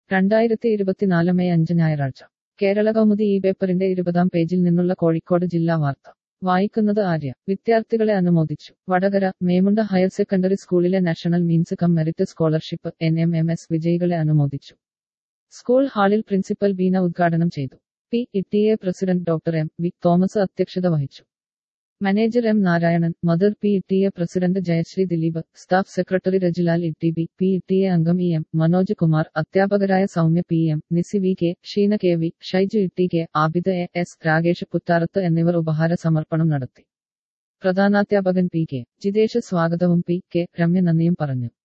രണ്ടായിരത്തി ഇരുപത്തിനാല് മെയ് അഞ്ച് ഞായറാഴ്ച കേരള കൗമുദി ഈ പേപ്പറിന്റെ ഇരുപതാം പേജിൽ നിന്നുള്ള കോഴിക്കോട് ജില്ലാ വാർത്ത വായിക്കുന്നത് ആര്യ വിദ്യാർത്ഥികളെ അനുമോദിച്ചു വടകര മേമുണ്ട ഹയർ സെക്കൻഡറി സ്കൂളിലെ national means cum merit scholarship N M M S വിജയികളെ അനുമോദിച്ചു സ്കൂൾ ഹാളിൽ പ്രിൻസിപ്പൽ ബീന ഉദ്ഘാടനം ചെയ്തു P E A president doctor M V Thomas അധ്യക്ഷത വഹിച്ചു manager M Narayanan mother P E A president Jayasree Dileep staff secretary Rajilal E T B P E A അംഗം E M Manoj Kumar അധ്യാപകരായ Soumya P M Nisi V K Sheena K V Shaiju E T K Abida A S Rakesh Putharath എന്നിവർ ഉപഹാര സമർപ്പണം നടത്തി പ്രധാനാധ്യാപകൻ P K Jithesh സ്വാഗതവും P K Ramya നന്ദിയും പറഞ്ഞു